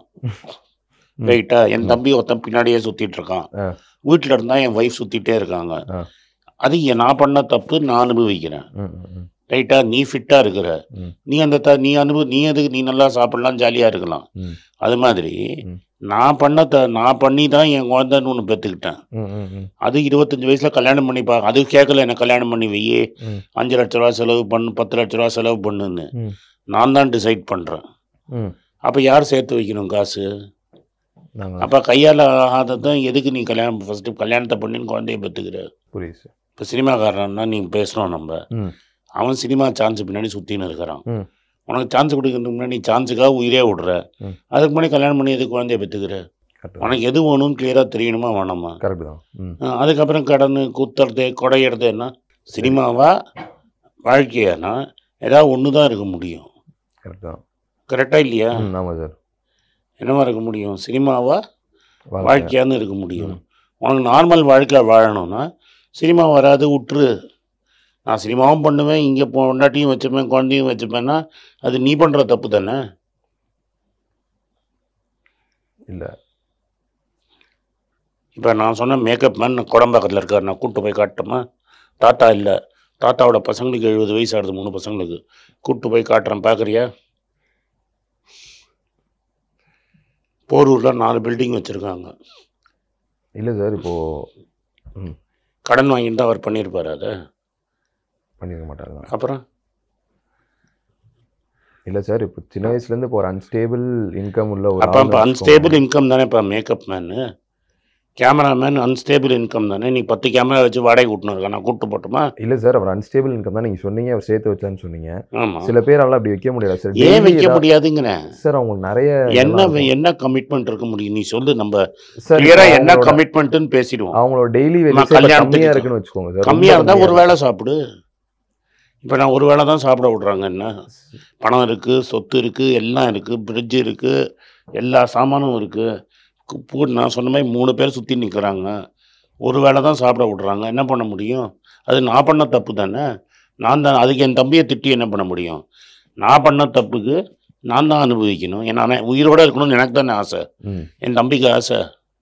ம். ரைட்டா என் தம்பி ஒருத்தன் பின்னாடியே சுற்றிட்டு இருக்கான் ஆ. வீட்டில் இருந்தா என் ஒய்ஃப் சுற்றிட்டே இருக்காங்க ஆ. அது என் நான் பண்ண தப்பு நான் அனுபவிக்கிறேன் ம், ம், ம். ரைட்டா நீ ஃபிட்டாக இருக்கிற ம். நீ அந்த த நீ அனுபவ நீ எதுக்கு நீ நல்லா சாப்பிடலாம் ஜாலியாக இருக்கலாம் ம். அது மாதிரி ம். நான் பண்ண த நான் பண்ணி தான் என் குழந்தைன்னு ஒன்று பெற்றுக்கிட்டேன் ம், ம், ம். அது இருபத்தஞ்சி வயசில் கல்யாணம் பண்ணி பா அது கேட்கல என்ன கல்யாணம் பண்ணி வையே ம். அஞ்சு லட்ச ரூபா செலவு பண்ணு பத்து லட்ச ரூபா செலவு பண்ணுன்னு ம். நான் தான் டிசைட் பண்ணுறேன் ம். அப்போ யார் சேர்த்து வைக்கணும் காசு நாங்க அப்போ கையால் ஆகாததான் எதுக்கு நீ கல்யாணம் ஃபஸ்ட்டு கல்யாணத்தை பண்ணின்னு குழந்தைய பெற்றுக்கிற புரியுது சார் இப்போ சினிமாக்காரன்னா நீங்கள் பேசுகிறோம் நம்ம ம். அவன் சினிமா சான்ஸ் பின்னாடி சுற்றின்னு இருக்கிறான் ம். உனக்கு சான்ஸ் கொடுக்கறதுக்கு முன்னாடி நீ சான்ஸுக்காக உயிரே விடுற ம். அதுக்கு முன்னாடி கல்யாணம் பண்ணி எதுக்கு குழந்தைய பெற்றுக்கிற கரெக்டு உனக்கு எது வேணும்னு கிளியராக தெரியணுமா வேணாமா கரெக்டு தான் ம் அஹ் அதுக்கப்புறம் கடன் குத்துறது கொடையிறது என்ன சினிமாவா வாழ்க்கையானா ஏதாவது ஒன்று தான் இருக்க முடியும் கரெக்டு தான் கரெக்டாக இல்லையா ம் ஆமாம் சார் என்னவா இருக்க முடியும் சினிமாவா வாழ்க்கை வாழ்க்கையான்னு இருக்க முடியும் ம். உனக்கு நார்மல் வாழ்க்கை வாழணும்னா சினிமா வராது விட்டுரு நான் சினிமாவும் பண்ணுவேன் இங்கே பொண்டாட்டியும் வச்சுப்பேன் குழந்தையும் வச்சுப்பேன்னா அது நீ பண்ணுற தப்பு தானே இல்லை இப்போ நான் சொன்ன மேக்கப் மேன் குடம்பாக்கத்தில் இருக்கார் நான் கூப்பிட்டு போய் காட்டுமா தாத்தா இல்லை தாத்தாவோட பசங்களுக்கு எழுபது வயசு ஆகுது மூணு பசங்களுக்கு கூப்பிட்டு போய் காட்டுறேன் பார்க்குறியா போரூரில் நாலு பில்டிங் வச்சுருக்காங்க இல்லை சார் இப்போது கடன் வாங்கிட்டு தான் அவர் பண்ணியிருப்பார் அதை பண்ணியிருக்க மாட்டாங்க தான் அப்புறம் இல்லை சார் இப்போ சின்ன வயசுலேருந்து இப்போ ஒரு அன்ஸ்டேபிள் இன்கம் உள்ள ஒரு அப்போ ஆள்னு இப்போ வச்சுக்கோங்க. அன்ஸ்டேபிள் இன்கம் தானே இப்போ makeup man cameraman unstable income தானே நீ பத்து கேமரா வச்சு வாடகை கூட்டணும் இருக்கா நான் கூப்பிட்டு போட்டுமா இல்லை சார் அவர் அன்ஸ்டேபிள் இன்கம் தான் நீங்கள் சொன்னீங்க அவர் சேர்த்து வச்சான்னு சொன்னீங்க ஆமாம் சில பேரால அப்படி வைக்க முடியாது சார் ஏன் daily வைக்க ஏதாவது- முடியாதுங்கிறேன் சார் அவங்களுக்கு நிறைய என்ன இதெல்லாம் இருக்கும். என்ன கமிட்மெண்ட் இருக்க முடியும் நீ சொல்லு நம்ம சார் கிளியரா இப்போ என்ன அவங்களோட- கமிட்மெண்ட்னு பேசிடுவோம் அவங்களோட டெய்லி நம்ம வெளியே கல்யாணத்துக்கு கம்மியா இருக்குன்னு வச்சுக்கோங்க சார் கம்மியா ரொம்ப இருந்தா ஒரு கம்மியா வேளை சாப்பிடு இப்போ நான் ஒரு வேளை தான் சாப்பிட விடுறாங்க என்ன பணம் இருக்கு சொத்து இருக்கு எல்லாம் இருக்கு ஃப்ரிட்ஜ் இருக்கு எல்லா சாமானும் இருக்கு கு- பூ- நான் சொன்ன மாதிரி மூணு பேர் சுற்றி நிற்கிறாங்க ஒரு வேளை தான் சாப்பிட விடுறாங்க என்ன பண்ண முடியும் அது நான் பண்ண தப்பு தானே நான் தான் அதுக்கு என் தம்பியை திட்டி என்ன பண்ண முடியும் நான் பண்ண தப்புக்கு நான் தான் அனுபவிக்கணும் ஏன்னா நான் உயிரோட இருக்கணும்னு எனக்கு தானே ஆசை ம், என் தம்பிக்கு ஆசை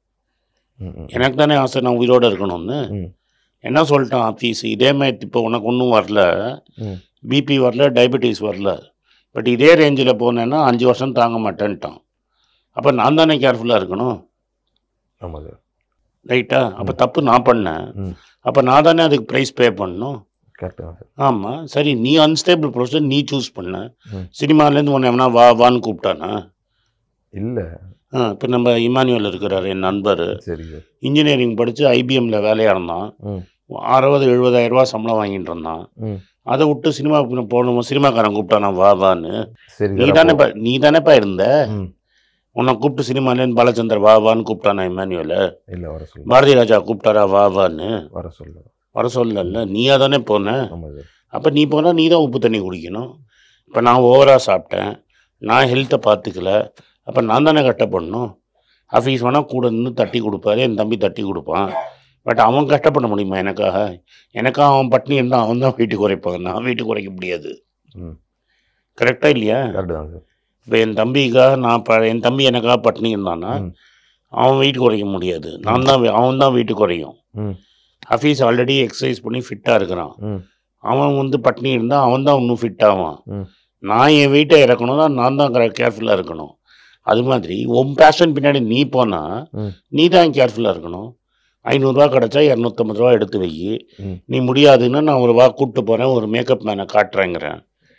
ம், ம். எனக்கு தானே ஆசை நான் உயிரோட இருக்கணும்னு ம். என்ன சொல்லிட்டான் ஆஃபீஸ் இதே மாதிரி இப்போ உனக்கு ஒன்றும் வரல ம். பிபி வரல டயபெட்டிஸ் வரல பட் இதே ரேஞ்சில் போனேன்னா அஞ்சு வருஷம் தாங்க மாட்டேன்ட்டான் அப்போ நான் தானே கேர்ஃபுல்லாக இருக்கணும் ஆமா சார் ரைட்டா அப்போ தப்பு நான் பண்ணேன் ம். அப்போ நான் தானே அதுக்கு ப்ரைஸ் பே பண்ணணும் கரெக்ட் தான் சார் ஆமாம் சரி நீ அன்ஸ்டேபிள் ப்ரொசஸ் நீ சூஸ் பண்ண ம். சினிமாலேருந்து உன்னை எவனா வா வான்னு கூப்பிட்டானா இல்ல ஆ இப்போ நம்ம இமானுவல் இருக்கிறார் என் நண்பர் சரி சார் இன்ஜினியரிங் படித்து ஐபிஎம்ல வேலையாக இருந்தான் ம். அறுபது எழுபதாயிரம் ரூபா சம்பளம் வாங்கிட்டு இருந்தான் ம். அதை விட்டு சினிமா போகணும் சினிமாக்காரன் கூப்பிட்டானா வா வான்னு சரி நீ சார் தானேப்பா நீ தானேப்பா இருந்த அப்போ- ம். உன்னை கூப்பிட்டு சினிமாலேருந்து பாலச்சந்தர் வா வான்னு கூப்பிட்டானா இமானுவல் இல்ல வர சொல்ல பாரதி ராஜா கூப்பிட்டாரா வா வான்னு வர சொல்ல வர சொல்லல நீயா தானே போன ஆமா சார் அப்போ நீ போனால் நீ தான் உப்பு தண்ணி குடிக்கணும் இப்போ நான் ஓவராக சாப்பிட்டேன் நான் ஹெல்த்தை பார்த்துக்கல அப்போ நான் தானே கஷ்டப்படணும் ஆஃபீஸ் வேணால் கூட நின்று தட்டி கொடுப்பாரு என் தம்பி தட்டி கொடுப்பான் பட் அவன் கஷ்டப்பட முடியுமா எனக்காக எனக்காக அவன் பட்னி இருந்தால் அவன் தான் வீட்டுக்கு குறைப்பாங்க நான் வீட்டுக்கு குறைக்க முடியாது ம். கரெக்டாக இல்லையா கரெக்ட் தான் சார் இப்போ என் தம்பிக்காக நான் ப என் தம்பி எனக்காக பட்னி இருந்தான்னா ம். அவன் வீட்டுக்கு குறைக்க முடியாது நான் தான் வீ- அவன் தான் வீட்டுக்கு குறையும் ம். ஆஃபீஸ் ஆல்ரெடி எக்ஸசைஸ் பண்ணி ஃபிட்டாக இருக்கிறான் ம். அவன் வந்து பட்னி இருந்தால் அவன் தான் இன்னும் ஃபிட் ஆவான் ம். நான் என் வீட்டை இறக்கணும்னா நான் தான் கேர்ஃபுல்லாக இருக்கணும் அது மாதிரி உன் பேஷன் பின்னாடி நீ போனால் ம். நீ தான் கேர்ஃபுல்லாக இருக்கணும் ஐநூறுரூவா கிடச்சா இரநூத்தம்பது ரூபா எடுத்து வை ம். நீ முடியாதுன்னா நான் ஒரு வா கூப்பிட்டு போகிறேன் ஒரு மேக்கப் மேனை காட்டுறேங்கிறேன்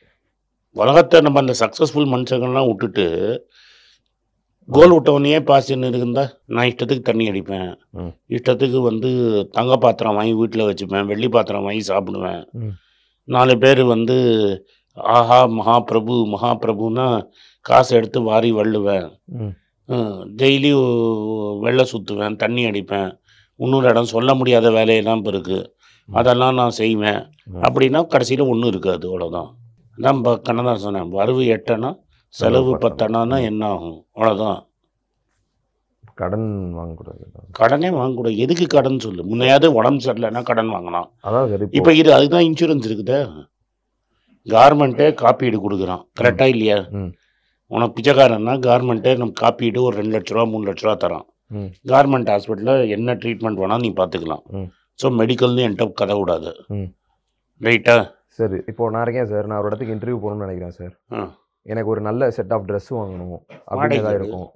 உலகத்தை நம்ம அந்த சக்ஸஸ்ஃபுல் மனுஷங்கள்லாம் விட்டுட்டு கோல் விட்டவனையே பாசின்னு இருந்தா நான் இஷ்டத்துக்கு தண்ணி அடிப்பேன் ம். இஷ்டத்துக்கு வந்து தங்க பாத்திரம் வாங்கி வீட்டில் வச்சுப்பேன் வெள்ளி பாத்திரம் வாங்கி சாப்பிடுவேன் ம். நாலு பேர் வந்து ஆஹா மகாபிரபு மகாபிரபுன்னா காசு எடுத்து வாரி வள்ளுவேன் ம் டெய்லி வெள்ளை சுற்றுவேன் தண்ணி அடிப்பேன் இன்னொரு இடம் சொல்ல முடியாத வேலையெல்லாம் இப்போ இருக்குது அதெல்லாம் நான் செய்வேன் ம். அப்படின்னா கடைசியில் ஒன்றும் இருக்காது அவ்வளோதான் அதான் இப்போ கண்ணதான் சொன்னேன் வரவு எட்டனா செலவு செலவு பத்தனான்னா என்ன ஆகும் அவ்வளோதான் கடன் வாங்கக்கூடாது கடனே வாங்கக்கூடாது எதுக்கு கடன் சொல்லு முன்னையாவது உடம்பு சரியில்லைன்னா கடன் வாங்கலாம் அதான் சார் இப்போ இப்போ இது அதுதான் இன்சூரன்ஸ் இருக்குதே கார்மெண்ட்டே காப்பீடு கொடுக்குறான் கரெக்டாக இல்லையா ம். உனக்கு பிச்சைக்காரன்னா கார்மெண்ட்டே நம்ம காப்பீடு ஒரு ரெண்டு லட்ச ரூபா மூணு லட்ச ரூபா தரான் ம் கார்மெண்ட் ஹாஸ்பிட்டலில் என்ன ட்ரீட்மெண்ட் வேணால் நீ பார்த்துக்கலாம் ம். ஸோ மெடிக்கல்னு என்கிட்ட கதை விடாது ம். ரைட்டா சரி இப்போ நான் இருக்கேன் சார் நான் ஒரு இடத்துக்கு இன்டர்வியூ போகணும்னு நினைக்கிறேன் சார் ஆ. எனக்கு ஒரு நல்ல செட் ஆஃப் ட்ரெஸ் வாங்கணும் அப்படின்னு வாடகைக்கு ஏதாவது எடு. இருக்கும்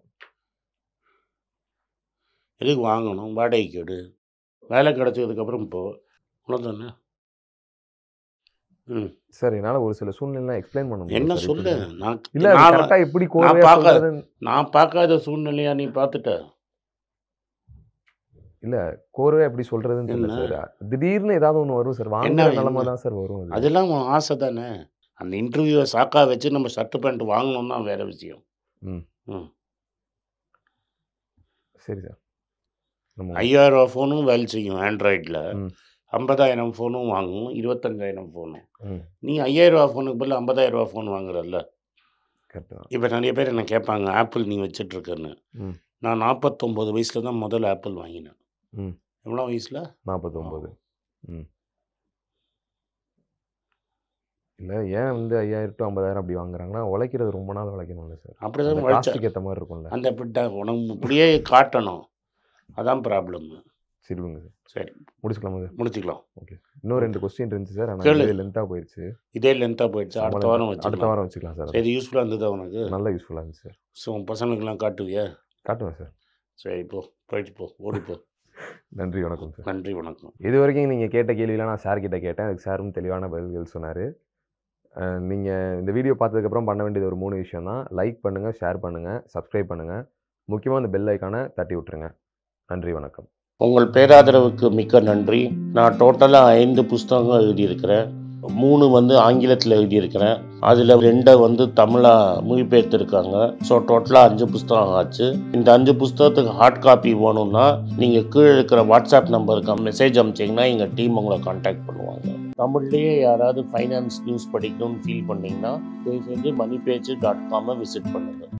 எதுக்கு வாங்கணும் வாடகைக்கு எடு வேலை கிடச்சதுக்கப்புறம் இப்போ அவ்வளோதானே ம் சார் என்னால் ஒரு சில சூழ்நிலை எக்ஸ்பிளைன் பண்ண முடியும் என்ன சார் சொல்லு இப்படி. நான் இல்ல நான் கரெக்டா எப்படி கோர்வையா பார்க்க- சொல்றதுன்னு நான் பார்க்காத சூழ்நிலையா நீ பார்த்துட்ட இல்ல கோர்வையா எப்படி சொல்றதுன்னு தெரியல என்ன? சார் திடீர்னு ஏதாவது ஒண்ணு வரும் சார் வாங்குற என்ன- நிலைமை என்ன? தான் சார் வரும் அது. அதெல்லாம் உன் ஆசை தானே அந்த இன்டர்வியூவை சாக்கா வச்சு நம்ம ஷர்ட் பேண்ட் வாங்கணும் தான் வேற விஷயம் சரி சார் நம்ம ஐயாயிரம் ரூபா ஃபோனும் வேலை செய்யும் ஆண்ட்ராய்டில் ம். ஐம்பதாயிரம் ஃபோனும் வாங்கும் இருபத்தஞ்சாயிரம் ஃபோனும் ம் நீ ஐயாயிரம் ரூபா ஃபோனுக்கு பதில் ஐம்பதாயிரம் ரூபா ஃபோன் வாங்குறல்ல கரெக்ட் தான் இப்போ நிறைய பேர் என்ன கேட்பாங்க ஆப்பிள் நீ வச்சிட்ருக்கன்னு ம். நான் நாற்பத்தொம்போது வயசில் தான் முதல் ஆப்பிள் வாங்கினேன் ம். எவ்வளோ வயசில் நாற்பத்தொம்போது ம் இல்லை ஏன் வந்து ஐயாயிரம் டு ஐம்பதாயிரம் அப்படி வாங்குறாங்கன்னா உழைக்கிறது ரொம்ப நாள் உழைக்கணும்ல சார் அப்படி அந்த தான் உழைச்ச காஸ்ட்டுக்கு ஏற்ற மாதிரி இருக்கும்ல அந்த பிட்ட உனக்கு இப்படியே காட்டணும் அதான் ப்ராப்ளம் சரி விடுங்க சார் சரி முடிச்சுக்கலாமா சார் முடிச்சுக்கலாம் இன்னும் ரெண்டு கொஸ்டின் இருந்துச்சு சார் கேளு. ஆனால் லென்த்தாக போயிடுச்சு இதே லென்த்தாக போயிடுச்சு அடுத்த வாரம் அடுத்த வச்சுக்கலாம் வாரம் வச்சுக்கலாம் சார் சரி யூஸ்ஃபுல்லாக இருந்ததா உனக்கு நல்ல யூஸ்ஃபுல்லாக இருந்துச்சு சார் ஸோ உன் பசங்களுக்கெல்லாம் காட்டுவியா காட்டுவேன் சார் சரி போ போயிட்டு போ ஓடி போ நன்றி வணக்கம் சார் நன்றி வணக்கம் இது வரைக்கும் நீங்கள் கேட்ட கேள்வியெலாம் நான் சார் கிட்ட கேட்டேன் அதுக்கு சாரும் தெளிவான பதில்கள் சொன்னார் நீங்கள் இந்த வீடியோ பார்த்ததுக்கப்புறம் பண்ண வேண்டியது ஒரு மூணு விஷயம் தான் லைக் பண்ணுங்கள் ஷேர் பண்ணுங்கள் சப்ஸ்கிரைப் பண்ணுங்கள் முக்கியமாக அந்த பெல் ஐக்கானை தட்டி விட்டுருங்க நன்றி வணக்கம் உங்கள் பேராதரவுக்கு மிக்க நன்றி நான் டோட்டலாக ஐந்து புஸ்தகங்கள் எழுதியிருக்கிறேன் மூணு வந்து ஆங்கிலத்தில் எழுதியிருக்கிறேன் அதில் ரெண்டை வந்து தமிழாக மொழிபெயர்த்திருக்காங்க ஸோ டோட்டலாக அஞ்சு புஸ்தகம் ஆச்சு இந்த அஞ்சு புஸ்தகத்துக்கு ஹார்ட் காப்பி வேணும்னா நீங்கள் கீழே இருக்கிற வாட்ஸ்அப் நம்பருக்கு மெசேஜ் அனுப்பிச்சிங்கன்னா எங்கள் டீம் உங்களை காண்டாக்ட் பண்ணுவாங்க தமிழ்லேயே யாராவது ஃபைனான்ஸ் நியூஸ் படிக்கணும்னு ஃபீல் பண்ணிங்கன்னா தயவு செஞ்சு மணி பேஜ் டாட் காமை விசிட் பண்ணுங்கள்